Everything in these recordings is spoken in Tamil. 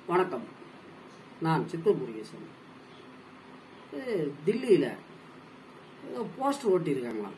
வணக்கம் நான் சித்தூர் முருகேசன் இது தில்லியில் ஏதோ போஸ்டர் ஓட்டியிருக்காங்களாம்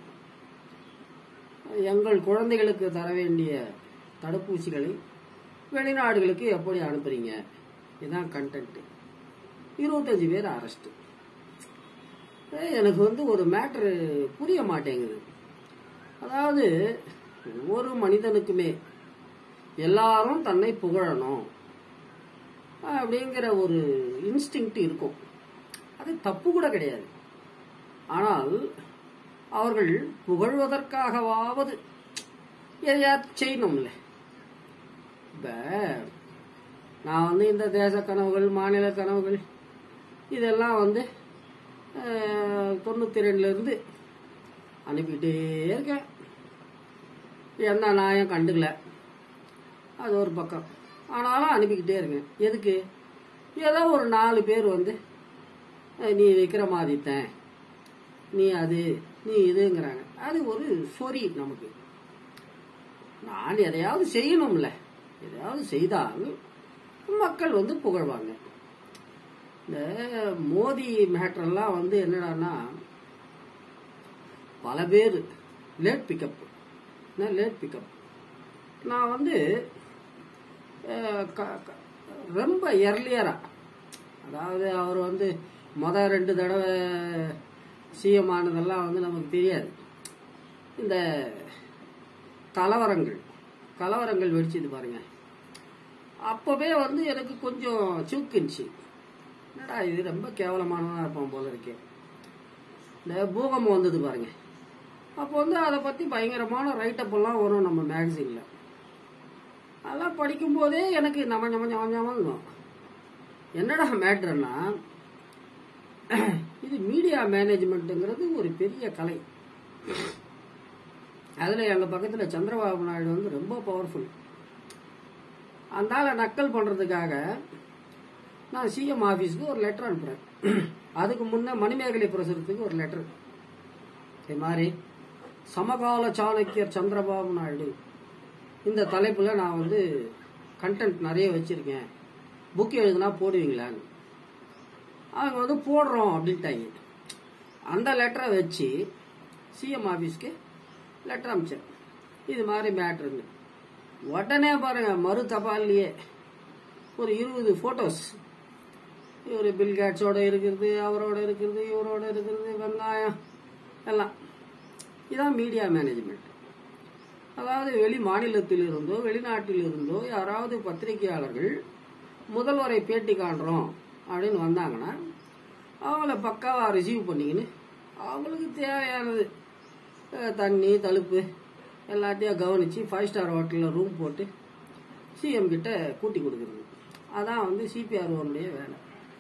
எங்கள் குழந்தைகளுக்கு தர வேண்டிய தடுப்பூசிகளை வெளிநாடுகளுக்கு எப்படி அனுப்புறீங்க இதுதான் கண்டென்ட் இருபத்தஞ்சு பேர் அரெஸ்ட் எனக்கு வந்து ஒரு மேட்ரு புரிய மாட்டேங்குது அதாவது ஒரு மனிதனுக்குமே எல்லாரும் தன்னை புகழணும் அப்படிங்கிற ஒரு இன்ஸ்டிங் இருக்கும் அது தப்பு கூட கிடையாது ஆனால் அவர்கள் புகழ்வதற்காகவாவது எதையாவது செய்யணும்ல இப்போ நான் வந்து இந்த தேச கனவுகள் மாநில கனவுகள் இதெல்லாம் வந்து தொண்ணூற்றி ரெண்டுலேருந்து அனுப்பிட்டே இருக்கேன் என்ன நியாயம் கண்டுக்கல அது ஒரு பக்கம் ஆனாலும் அனுப்பிக்கிட்டே இருக்கேன் எதுக்கு ஏதோ ஒரு நாலு பேர் வந்து அஹ், நீ விக்ரமாதித்தன் நீ அது நீ இதுங்கிறாங்க அது ஒரு சொறி நமக்கு நான் எதையாவது செய்யணும்ல எதையாவது செய்தால் மக்கள் வந்து புகழ்வாங்க இந்த மோடி மேட்டரெல்லாம் வந்து என்னடான்னா பல பேர் லேட் பிக்கப் லேட் பிக்கப் நான் வந்து அஹ், க- க- ரொம்ப எர்லியரா அதாவது அவர் வந்து மொத ரெண்டு தடவை சிஎம் ஆனதெல்லாம் வந்து நமக்கு தெரியாது இந்த கலவரங்கள் கலவரங்கள் வெடிச்சது பாருங்க அப்பவே வந்து எனக்கு கொஞ்சம் சூக்கின்ச்சு என்னடா இது ரொம்ப கேவலமானதா இருப்பான் போல இருக்கே இந்த பூகம்பம் வந்தது பாருங்க அப்போ வந்து அதை பற்றி பயங்கரமான ரைட்டப் எல்லாம் வரும் நம்ம மேகசினில் அதெல்லாம் படிக்கும்போதே எனக்கு நம்ம நம்ம நம்ம நம்ம என்னடா மேட்ருன்னா இது மீடியா மேனேஜ்மெண்ட்டுங்கிறது ஒரு பெரிய கலை அதில் எங்கள் பக்கத்தில் சந்திரபாபு நாயுடு வந்து ரொம்ப பவர்ஃபுல் அந்த ஆளை நக்கல் பண்ணுறதுக்காக நான் சிஎம் ஆஃபீஸ்க்கு ஒரு லெட்டர் அனுப்புகிறேன் அதுக்கு முன்னே மணிமேகலை பிரசுரத்துக்கு ஒரு லெட்டர் இது மாதிரி சமகால சாணக்கியர் சந்திரபாபு நாயுடு இந்த தலைப்பில் நான் வந்து கண்டென்ட் நிறைய வச்சுருக்கேன் புக் எழுதுனா போடுவீங்களான்னு அவங்க வந்து போடுறோம் அப்படின்ட்டாங்க அந்த லெட்டரை வச்சு சிஎம் ஆஃபீஸ்க்கு லெட்டர் அமிச்சேன் இது மாதிரி மேட்ருன்னு உடனே பாருங்க மறு தபால்லையே ஒரு இருபது ஃபோட்டோஸ் இவர் பில்கேட்ஸோட இருக்கிறது அவரோட இருக்கிறது இவரோட இருக்கிறது வெங்காயம் எல்லாம் இதான் மீடியா மேனேஜ்மெண்ட் அதாவது வெளி மாநிலத்தில் இருந்தோ வெளிநாட்டில் இருந்தோ யாராவது பத்திரிகையாளர்கள் முதல்வரை பேட்டி காண்றோம் அப்படின்னு வந்தாங்கன்னா அவங்கள பக்காவாக ரிசீவ் பண்ணிக்கின்னு அவங்களுக்கு தேவையானது அஹ், தண்ணி தழுப்பு எல்லாத்தையும் கவனித்து ஃபைவ் ஸ்டார் ஹோட்டலில் ரூம் போட்டு சிஎம் கிட்ட கூட்டி கொடுக்குறது அதான் வந்து சிபிஆர்ஓனுடைய வேலை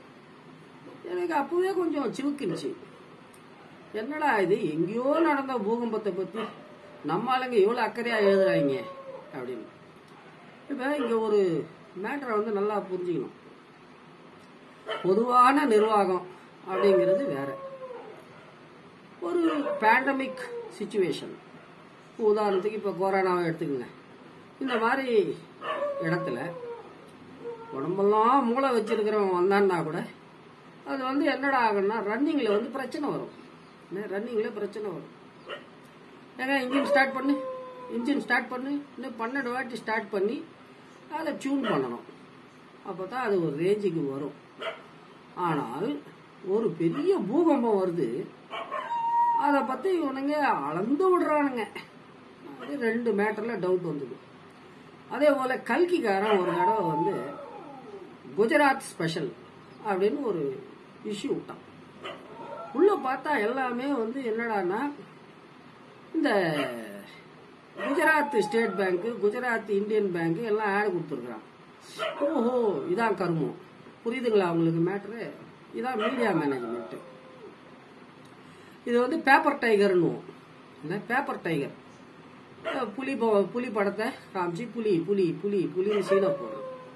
எனக்கு அப்போவே கொஞ்சம் சிவுக்கிருச்சு என்னடா இது எங்கேயோ நடந்த பூகம்பத்தை பற்றி நம்ம ஆளுங்க எவ்வளோ அக்கறையாக எழுதுறாங்க அப்படின்னு இப்போ இங்கே ஒரு மேட்டரை வந்து நல்லா புரிஞ்சுக்கணும் பொதுவான நிர்வாகம் அப்படிங்கிறது வேற ஒரு பேண்டமிக் சுச்சுவேஷன் உதாரணத்துக்கு இப்போ கொரோனாவை எடுத்துக்கங்க இந்த மாதிரி இடத்துல உடம்பெல்லாம் மூளை வச்சிருக்கிறவன் வந்தான்னா கூட அது வந்து என்னடா ஆகும்னா ரன்னிங்கில் வந்து பிரச்சனை வரும் ரன்னிங்கில் பிரச்சனை வரும் ஏங்க இன்ஜின் ஸ்டார்ட் பண்ணு இன்ஜின் ஸ்டார்ட் பண்ணு இன்னும் பன்னெண்டு வாட்டி ஸ்டார்ட் பண்ணி அதை டியூன் பண்ணணும் அப்போ தான் அது ஒரு ரேஞ்சுக்கு வரும் ஆனால் ஒரு பெரிய பூகம்பம் வருது அதை பற்றி இவனுங்க அளந்து விடுறானுங்க அது ரெண்டு மேட்டரில் டவுட் வந்தது அதே போல் கல்கிக்காரன் ஒரு தடவை வந்து குஜராத் ஸ்பெஷல் அப்படின்னு ஒரு இஷ்யூ விட்டான் உள்ள பார்த்தா எல்லாமே வந்து என்னடான்னா இந்த Gujarat state bank Gujarat Indian bank எல்லாம் ஆட் கொடுத்துருக்குறான் ஓஹோ இதான் கருமம் புரியுதுங்களா உங்களுக்கு மேட்ரு இதான் மீடியா மேனேஜ்மெண்ட் இது வந்து பேப்பர் டைகர்னு என்ன பேப்பர் டைகர் அஹ் புலி ப- புலி படத்தை காமிச்சு புலி புலி புலி புலின்னு சீனை போடுறது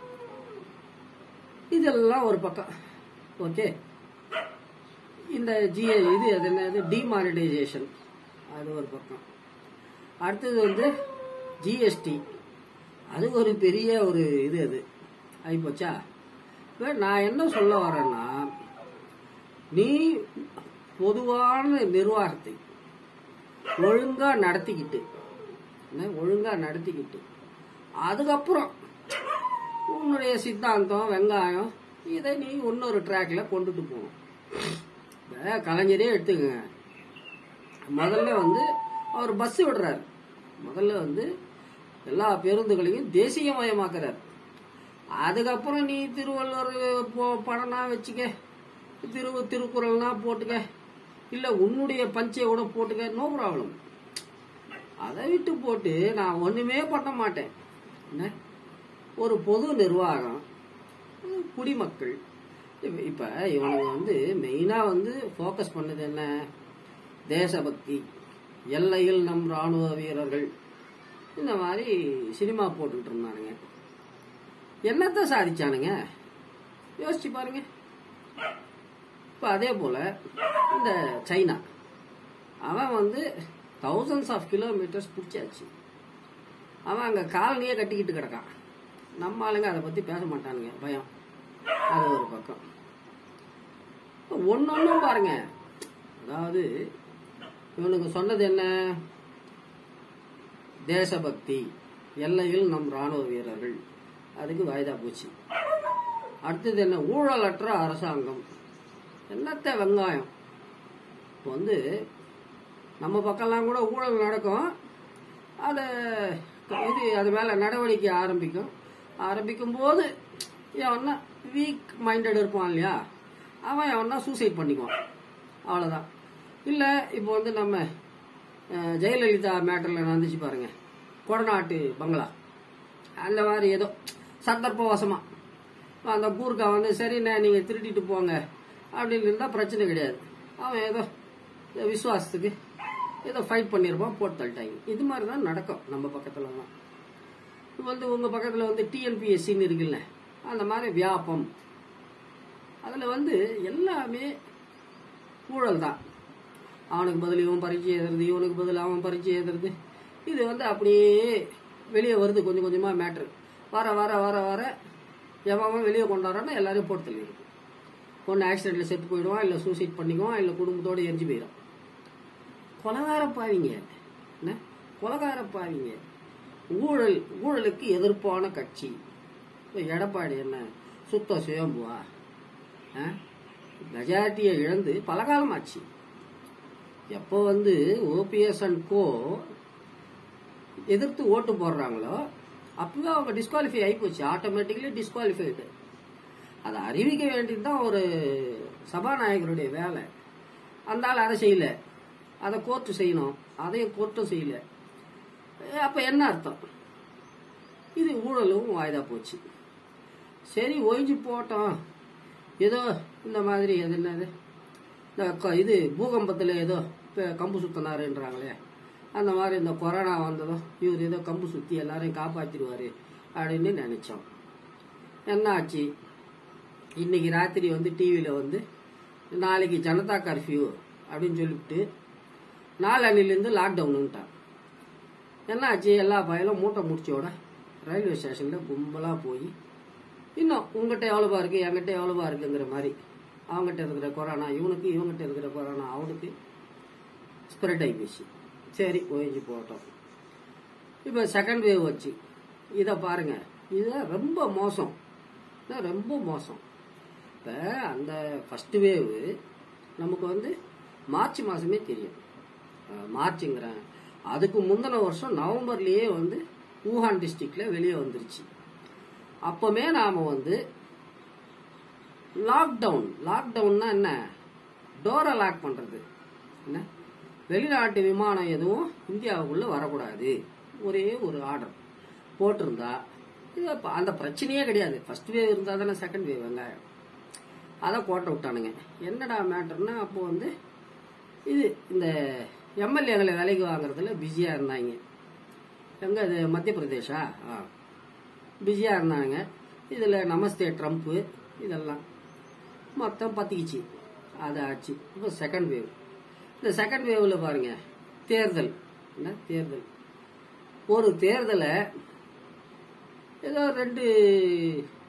இதெல்லாம் ஒரு பக்கம் ஓகே இந்த ஜிஏ இது அது என்னது டிமானிட்டைசேஷன் அது ஒரு பக்கம் அடுத்தது வந்து ஜிஎஸ்டி அது ஒரு பெரிய ஒரு இது அது ஆகிப்போச்சா இப்ப நான் என்ன சொல்ல வரேன்னா நீ பொதுவான நிர்வாகத்தை ஒழுங்கா நடத்திக்கிட்டு என்ன, ஒழுங்கா நடத்திக்கிட்டு அதுக்கப்புறம் உன்னுடைய சித்தாந்தம் வெங்காயம் இதை நீ இன்னொரு ட்ராக்ல கொண்டுட்டு போகணும் இப்ப கலைஞரே எடுத்துக்கங்க முதல்ல வந்து அவர் பஸ் விடுறாரு முதல்ல வந்து எல்லா பேருந்துகளையும் தேசியமயமாக்குறாரு அதுக்கப்புறம் நீ திருவள்ளுவர் போ- படம்னா வச்சுக்க திரு திருக்குறள்னா போட்டுக்க இல்ல உன்னுடைய பஞ்சையோட போட்டுக்க நோ ப்ராப்ளம் அதை விட்டு போட்டு நான் ஒண்ணுமே பண்ண மாட்டேன் என்ன ஒரு பொது நிர்வாகம் ஒரு குடிமக்கள் இப்ப- இப்ப இவனுங்க வந்து மெயினா வந்து ஃபோக்கஸ் பண்ணது என்ன தேசபக்தி எல்லையில் நம் ராணுவ வீரர்கள் இந்த மாதிரி சினிமா போட்டுக்கிட்டு இருந்தானுங்க என்னத்த சாதிச்சானுங்க யோசிச்சு பாருங்க இப்ப அதே போல இந்த சைனா அவன் வந்து தௌசண்ட்ஸ் ஆஃப் கிலோமீட்டர்ஸ் பிடிச்சாச்சு அவன் அங்க காலனியே கட்டிக்கிட்டு கிடக்கான் நம்ம ஆளுங்க அதை பத்தி பேச மாட்டானுங்க பயம் அது ஒரு பக்கம் ஒன்னொன்னும் பாருங்க அதாவது இவனுக்கு சொன்னது என்ன தேசபக்தி எல்லையில் நம் ராணுவ வீரர்கள் அதுக்கு வாய்தா போச்சு அடுத்தது என்ன ஊழலற்ற அரசாங்கம் என்னத்த வெங்காயம் இப்போ வந்து நம்ம பக்கம்லாம் கூட ஊழல் நடக்கும் அதை இது அது மேல நடவடிக்கை ஆரம்பிக்கும் ஆரம்பிக்கும் போது எவனா வீக் மைண்டட் இருப்பான் இல்லையா அவன் எவனா சூசைட் பண்ணிக்குவான் அவ்வளோதான் இல்லை இப்போ வந்து நம்ம அஹ், ஜெயலலிதா மேட்டரில் நடந்துச்சு பாருங்க கொடநாட்டு பங்களா அந்த மாதிரி ஏதோ சந்தர்ப்பவசமா அந்த கூர்க்கா வந்து சரிண்ணே நீங்க திருடிட்டு போங்க அப்படின்னு இருந்தா பிரச்சனை கிடையாது அவன் ஏதோ விசுவாசத்துக்கு ஏதோ ஃபைட் பண்ணியிருப்பான் போட்டு தள்ளிட்டாங்க இது மாதிரி தான் நடக்கும் நம்ம பக்கத்துல தான் இப்போ வந்து உங்க பக்கத்துல வந்து டிஎன்பிஎஸ்சின்னு இருக்குல்ல அந்த மாதிரி வியாபம் அதுல வந்து எல்லாமே ஊழல் தான் அவனுக்கு பதில் இவன் பரீட்சை எழுதுறது இவனுக்கு பதில் அவன் பரீட்சை எழுதுறது இது வந்து அப்படியே வெளியே வருது கொஞ்சம் கொஞ்சமா மேட்ரு வர வர வர வர எவன் வெளியே கொண்டாடுறான்னா எல்லாரையும் போட்டு தள்ளிடுது ஒன்று ஆக்சிடென்ட்ல செத்து போயிடுவான் இல்லை சூசைட் பண்ணிக்குவான் இல்லை குடும்பத்தோட எரிஞ்சு போயிடும் கொலகார பாவிங்க என்ன கொலகார பாவிங்க ஊழல் ஊழலுக்கு எதிர்ப்பான கட்சி இப்ப எடப்பாடி என்ன சுத்த சுயம்புவா மெஜாரிட்டியை இழந்து பல காலம் ஆச்சு எப்போ வந்து ஓபிஎஸ் அண்ட் கோ எதிர்த்து ஓட்டு போடுறாங்களோ அப்பவே அவங்க டிஸ்குவாலிஃபை ஆகிப்போச்சு ஆட்டோமேட்டிக்கலி டிஸ்குவாலிஃபைடு அதை அறிவிக்க வேண்டியதுதான் ஒரு சபாநாயகருடைய வேலை அந்த ஆள் அதை செய்யல அதை கோர்ட்டு செய்யணும் அதையும் கோர்ட்டும் செய்யல அஹ் அப்ப என்ன அர்த்தம் இது ஊழலும் வாய்தா போச்சு சரி ஒழிஞ்சு போட்டோம் ஏதோ இந்த மாதிரி அது என்னது இந்த க- இது பூகம்பத்தில் ஏதோ இப்ப கம்பு சுத்தினாருன்றாங்களே அந்த மாதிரி இந்த கொரோனா வந்ததும் இவர் ஏதோ கம்பு சுத்தி எல்லாரையும் காப்பாத்திடுவாரு அப்படின்னு நினைச்சோம் என்ன ஆச்சு இன்னைக்கு ராத்திரி வந்து டிவியில் வந்து நாளைக்கு ஜனதா கர்ஃபியூ அப்படின்னு சொல்லிவிட்டு நாலணிலேருந்து லாக்டவுனுன்ட்டான் என்ன ஆச்சு எல்லா பயலும் மூட்டை முடிச்சோட ரயில்வே ஸ்டேஷனில் கும்பலாக போய் இன்னும் உங்ககிட்ட எவ்வளோபா இருக்கு என்கிட்ட எவ்வளோபா இருக்குங்கிற மாதிரி அவங்ககிட்ட இருக்கிற கொரோனா இவனுக்கு இவங்ககிட்ட இருக்கிற கொரோனா அவனுக்கு ஸ்ப்ரெட் ஆகி போச்சு சரி ஒழிஞ்சு போட்டோம் இப்போ செகண்ட் வேவ் வச்சு இதை பாருங்க இது ரொம்ப மோசம் இது ரொம்ப மோசம் இப்போ அந்த ஃபர்ஸ்ட் வேவ் நமக்கு வந்து மார்ச் மாதமே தெரியும் அஹ் மார்ச்சுங்கிறேன் அதுக்கு முந்தின வருஷம் நவம்பர்லயே வந்து ஊஹான் டிஸ்ட்ரிக்ட்ல வெளியே வந்துருச்சு அப்பமே நாம வந்து லாக்டவுன் லாக்டவுன்னா என்ன டோரை லாக் பண்றது என்ன வெளிநாட்டு விமானம் எதுவும் இந்தியாவுக்குள்ள வரக்கூடாது ஒரே ஒரு ஆர்டர் போட்டிருந்தா இது அப்ப அந்த பிரச்சனையே கிடையாது ஃபர்ஸ்ட் வேவ் இருந்தா தானே செகண்ட் வேவ் வெங்காயம் அதை கோட்டை விட்டானுங்க என்னடா மேட்டர்னா அப்போ வந்து இது இந்த எம்எல்ஏங்களை வேலைக்கு வாங்குறதுல பிஸியா இருந்தாங்க எங்க இது மத்திய பிரதேஷா ஆ பிஸியா இருந்தாங்க இதுல நமஸ்தே ட்ரம்ப்பு இதெல்லாம் மொத்தம் பத்திக்கிச்சு அது ஆச்சு இப்போ செகண்ட் வேவ் இந்த செகண்ட் வேவ்ல பாருங்க தேர்தல் என்ன தேர்தல் ஒரு தேர்தலை ஏதோ ரெண்டு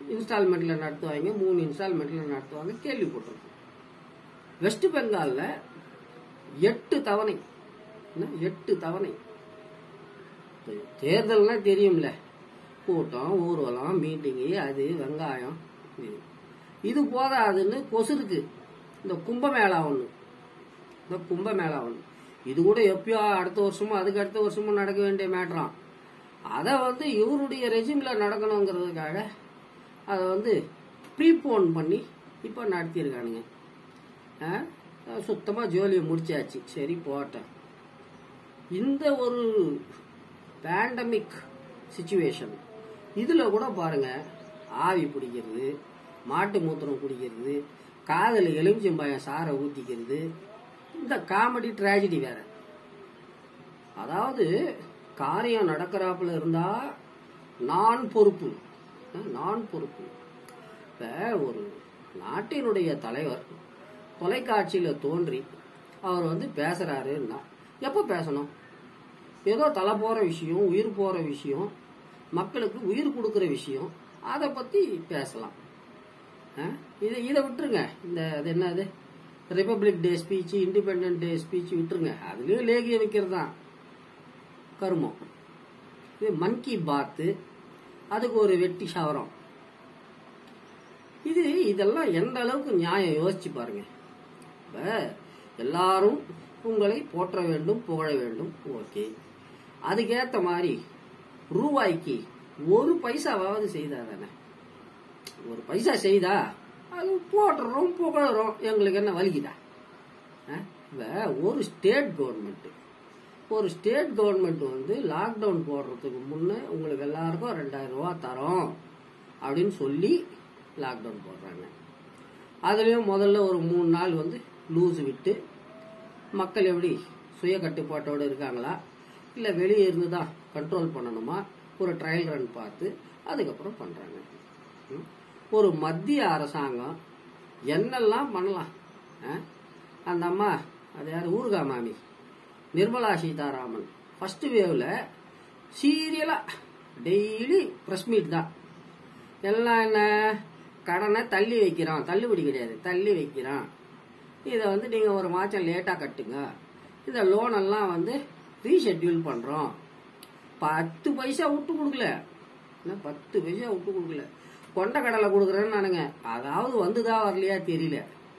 இன்ஸ்டால்மெண்ட்டில் நடத்துவாங்க மூணு இன்ஸ்டால்மெண்ட்டில் நடத்துவாங்க கேள்விப்பட்டிருக்கோம் வெஸ்ட் பெங்காலில் எட்டு தவணை என்ன? எட்டு தவணை தேர்தல்னா தெரியும்ல கூட்டம் ஊர்வலம் மீட்டிங்கு அது வெங்காயம் இது. இது போதாதுன்னு கொசுருக்கு இந்த கும்பமேளா ஒன்று இந்த கும்பமேளா ஒன்று இது கூட எப்பயோ அடுத்த வருஷமும் அதுக்கு அடுத்த வருஷமும் நடக்க வேண்டிய மேட்டராம் அதை வந்து இவருடைய ரெஜிம்ல நடக்கணுங்கிறதுக்காக அதை வந்து ப்ரீபோன் பண்ணி இப்போ நடத்தியிருக்கானுங்க சுத்தமாக ஜோலியை முடிச்சாச்சு சரி போட்டேன் இந்த ஒரு பேண்டமிக் சுச்சுவேஷன் இதில் கூட பாருங்க ஆவி பிடிக்கிறது மாட்டு மூத்திரம் குடிக்கிறது காதில் எலுமிச்சம்பழம் சாரை ஊற்றிக்கிறது இந்த காமெடி ட்ராஜடி வேற அதாவது காரியம் நடக்கிறாப்புல இருந்தா நான் பொறுப்பு அஹ், நான் பொறுப்பு இப்ப ஒரு நாட்டினுடைய தலைவர் தொலைக்காட்சியில தோன்றி அவர் வந்து பேசுறாருன்னா எப்போ பேசணும் ஏதோ தலை போற விஷயம் உயிர் போற விஷயம் மக்களுக்கு உயிர் கொடுக்கிற விஷயம் அதை பத்தி பேசலாம் அஹ், இதை இதை விட்டுருங்க இந்த அது என்னது Republic Day speech Independent Day speech விட்டுருங்க அதுலயும் லேகிய வைக்கிறது தான் கருமம் இது மன் கி பாத்து அதுக்கு ஒரு வெட்டி சவரம் இது இதெல்லாம் எந்த அளவுக்கு நியாயம் யோசிச்சு பாருங்க இப்ப எல்லாரும் உங்களை போற்ற வேண்டும் புகழ வேண்டும் ஓகே அதுக்கேத்த மாதிரி ரூபாய்க்கு ஒரு பைசாவாவது செய்தா தானே ஒரு பைசா செய்தா அது போட்டுறோம் புகழறோம் எங்களுக்கு என்ன வலிக்குதா அஹ்? இப்ப ஒரு ஸ்டேட் கவர்மெண்ட் ஒரு ஸ்டேட் கவர்மெண்ட் வந்து லாக்டவுன் போடுறதுக்கு முன்னே உங்களுக்கு எல்லாருக்கும் ரெண்டாயிரம் ரூபா தரோம் அப்படின்னு சொல்லி லாக்டவுன் போடுறாங்க அதுலேயும் முதல்ல ஒரு மூணு நாள் வந்து லூஸ் விட்டு மக்கள் எப்படி சுய கட்டுப்பாட்டோடு இருக்காங்களா இல்லை வெளியே இருந்து தான் கண்ட்ரோல் பண்ணணுமா ஒரு ட்ரையல் ரன் பார்த்து அதுக்கப்புறம் பண்ணுறாங்க ஒரு மத்திய அரசாங்கம் என்னெல்லாம் பண்ணலாம் ஆ? அந்த அம்மா அது யார் ஊர்கா மாமி நிர்மலா சீதாராமன் ஃபர்ஸ்ட் வேவ்ல சீரியலா டெய்லி ப்ரெஸ் மீட் தான் எல்லாம் என்ன கடனை தள்ளி வைக்கிறோம் தள்ளுபடி கிடையாது தள்ளி வைக்கிறோம் இதை வந்து நீங்கள் ஒரு மாதம் லேட்டாக கட்டுங்க இந்த லோன் எல்லாம் வந்து ரீஷெட்யூல் பண்ணுறோம் பத்து பைசா விட்டு கொடுக்கல என்ன பத்து பைசா விட்டு கொடுக்கல கொண்ட கடலை கொடுக்குறேன்னு நானுங்க அதாவது வந்துதா வரலையா தெரியல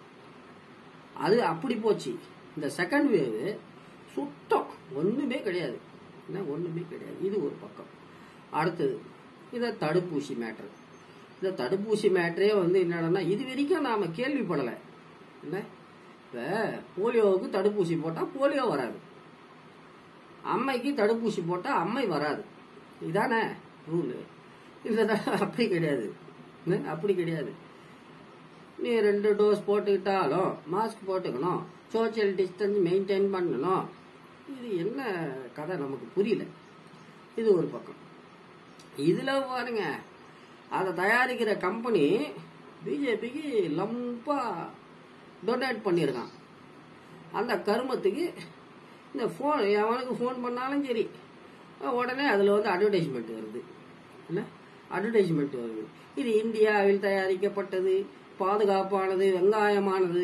அது அப்படி போச்சு இந்த செகண்ட் வேவ் சுத்தம் ஒண்ணுமே கிடையாது என்ன ஒண்ணுமே கிடையாது இது ஒரு பக்கம் அடுத்தது இதை தடுப்பூசி மேட்ரு இந்த தடுப்பூசி மேட்ரே வந்து என்னன்னா இது வரைக்கும் நாம கேள்விப்படலை என்ன இப்ப போலியோவுக்கு தடுப்பூசி போட்டா போலியோ வராது அம்மைக்கு தடுப்பூசி போட்டா அம்மை வராது இதானே ரூலு இந்த தடவை அப்படி கிடையாது என்ன? அப்படி கிடையாது நீ ரெண்டு டோஸ் போட்டுக்கிட்டாலும் மாஸ்க் போட்டுக்கணும் சோசியல் டிஸ்டன்ஸ் மெயின்டைன் பண்ணணும் இது என்ன கதை நமக்கு புரியல இது ஒரு பக்கம் இதுல பாருங்க அதை தயாரிக்கிற கம்பெனி பிஜேபிக்கு லம்பா டொனேட் பண்ணியிருக்கான் அந்த கருமத்துக்கு இந்த ஃபோன் எவனுக்கு ஃபோன் பண்ணாலும் சரி உடனே அதில் வந்து அட்வர்டைஸ்மெண்ட் வருது என்ன அட்வர்டைஸ்மெண்ட் வருது இது இந்தியாவில் தயாரிக்கப்பட்டது பாதுகாப்பானது வெங்காயமானது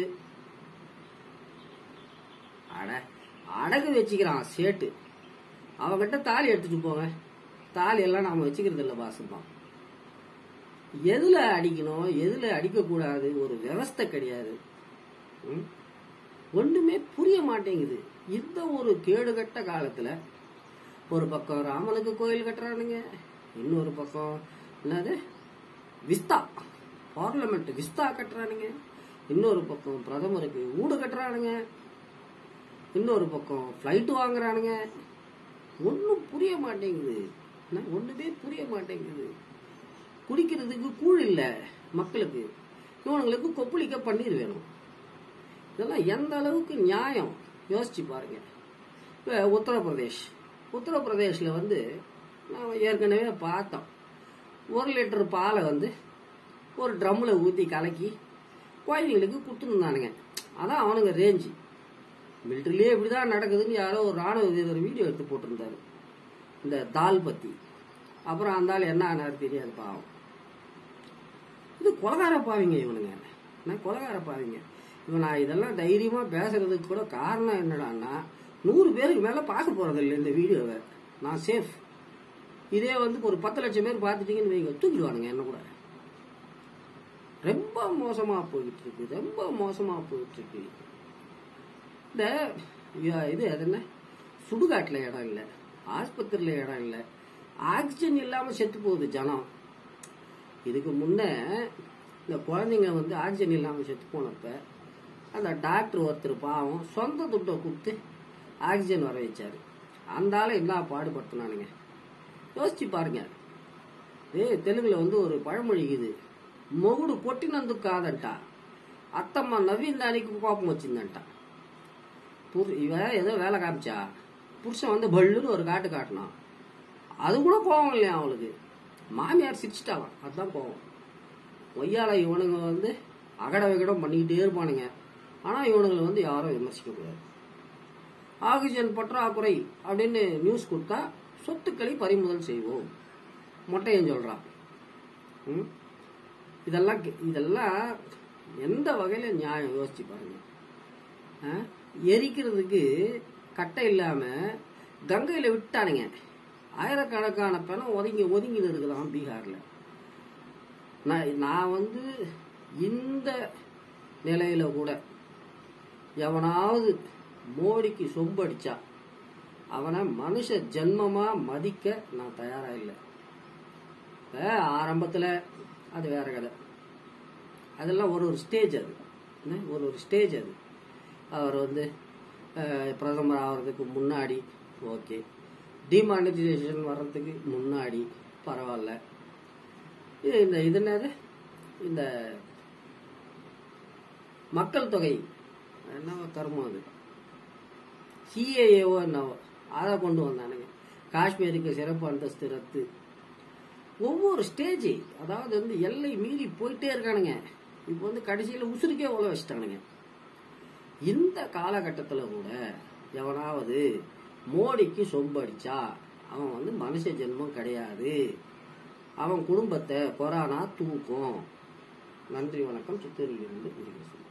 அட அடகு வச்சுக்கிறான் சேட்டு அவகிட்ட தாலி எடுத்துட்டு போங்க தாலி எல்லாம் நாம வச்சுக்கிறது இல்லை பாசமா எதுல அடிக்கணும் எதுல அடிக்கக்கூடாது ஒரு விவஸ்தை கிடையாது ம்? ஒண்ணுமே புரிய மாட்டேங்குது இந்த ஒரு கேடுகட்ட காலத்துல ஒரு பக்கம் ராமனுக்கு கோயில் கட்டுறானுங்க இன்னொரு பக்கம் என்னது விஸ்தா பார்லமெண்ட் விஸ்தா கட்டுறானுங்க இன்னொரு பக்கம் பிரதமருக்கு வீடு கட்டுறானுங்க இன்னொரு பக்கம் ஃப்ளைட் வாங்குறானுங்க ஒன்றும் புரிய மாட்டேங்குது என்ன, ஒண்ணுமே புரிய மாட்டேங்குது குடிக்கிறதுக்கு கூழ் இல்லை மக்களுக்கு இவனுங்களுக்கு கொப்பளிக்க பன்னீர் வேணும் இதெல்லாம் எந்த அளவுக்கு நியாயம் யோசிச்சு பாருங்க இப்போ உத்தரப்பிரதேஷ் உத்தரப்பிரதேஷ்ல வந்து நான் ஏற்கனவே பார்த்தோம் ஒரு லிட்டர் பாலை வந்து ஒரு ட்ரம்மில் ஊற்றி கலக்கி குழந்தைங்களுக்கு கொடுத்துருந்தானுங்க அதான் அவனுங்க ரேஞ்சு மிலிட்ரிலேயே இப்படி தான் நடக்குதுன்னு யாரோ ஒரு ராணுவ வீரர் வீடியோ எடுத்து போட்டிருந்தாரு இந்த தால் பத்தி அப்புறம் அந்த ஆள் என்ன ஆனார் தெரியாது பாவம் இது கொலகார பாவிங்க இவனுங்க நான் கொலகார பாவிங்க இவன் நான் இதெல்லாம் தைரியமா பேசுறதுக்கு கூட காரணம் என்னடான்னா நூறு பேருக்கு மேல பார்க்க போறது இல்லை இந்த வீடியோவை நான் சேஃப் இதே வந்து ஒரு பத்து லட்சம் பேர் பார்த்துட்டீங்கன்னு வைங்க தூக்கிடுவானுங்க என்ன கூட ரொம்ப மோசமா போயிட்டு இருக்கு ரொம்ப மோசமா போயிட்டு இருக்கு இந்த ய- இது அது என்ன சுடுகாட்டில் இடம் இல்லை ஆஸ்பத்திரியில் இடம் இல்லை ஆக்சிஜன் இல்லாமல் செத்து போகுது ஜனம் இதுக்கு முன்ன இந்த குழந்தைங்க வந்து ஆக்சிஜன் இல்லாமல் செத்து போனப்ப அந்த டாக்டர் ஒருத்தர் பாவம் சொந்த துட்டை கொடுத்து ஆக்சிஜன் வர வச்சாரு அந்த ஆளை என்ன பாடுபடுத்தினானுங்க யோசிச்சு பாருங்க ஏய் தெலுங்குல வந்து ஒரு பழமொழி இது మొగుడు కొట్టినందుకు కాదంట అత్తమ్మ నవ్విన దానికి కోపం వచ్చిందంట புரு இவ ஏதோ வேலை காமிச்சா புருஷன் வந்து பல்லுன்னு ஒரு காட்டு காட்டினான் அது கூட கோவம் இல்லையா அவளுக்கு மாமியார் சிரிச்சிட்டாலாம் அதுதான் கோவம் ஒய்யால இவனுங்க வந்து அகட விகடம் பண்ணிக்கிட்டே இருப்பானுங்க ஆனா இவனுங்களை வந்து யாரும் விமர்சிக்க கூடாது ஆக்சிஜன் பற்றாக்குறை அப்படின்னு நியூஸ் கொடுத்தா சொத்துக்களை பறிமுதல் செய்வோம் மொட்டையன் சொல்றான் ம்? இதெல்லாம் கே- இதெல்லாம் எந்த வகையில நியாயம் யோசிச்சு பாருங்க ஆ? எரிக்கிறதுக்கு கட்டை இல்லாம கங்கையில விட்டானுங்க ஆயிரக்கணக்கான பணம் ஒதுங்கி ஒதுங்கின்னு இருக்குதாம் பீகார்ல நான் நான் வந்து இந்த நிலையில கூட எவனாவது மோடிக்கு சொம்படிச்சா அவனை மனுஷ ஜென்மமா மதிக்க நான் தயாரா இல்லை இப்ப ஆரம்பத்துல அது வேற கதை அதெல்லாம் ஒரு ஒரு ஸ்டேஜ் அது என்ன? ஒரு ஒரு ஸ்டேஜ் அது அவர் வந்து அஹ், பிரதமர் ஆகிறதுக்கு முன்னாடி ஓகே டிமானிட்டைசேஷன் வர்றதுக்கு முன்னாடி பரவாயில்ல இது இந்த இது என்னது இந்த மக்கள் தொகை என்னவோ கருமம் அது சிஏஏஓ என்னவோ அதை கொண்டு வந்தானுங்க காஷ்மீருக்கு சிறப்பு அந்தஸ்து ரத்து ஒவ்வொரு ஸ்டேஜ் அதாவது வந்து எல்லை மீறி போயிட்டே இருக்கானுங்க இப்போ வந்து கடைசியில் உசுருக்கே உழ வச்சுட்டானுங்க இந்த காலகட்டத்தில் கூட எவனாவது மோடிக்கு சொம்படிச்சா அவன் வந்து மனுஷ ஜென்மம் கிடையாது அவன் குடும்பத்தை கொரோனா தூக்கும் நன்றி வணக்கம் சித்தூரிலிருந்து முருகேசன்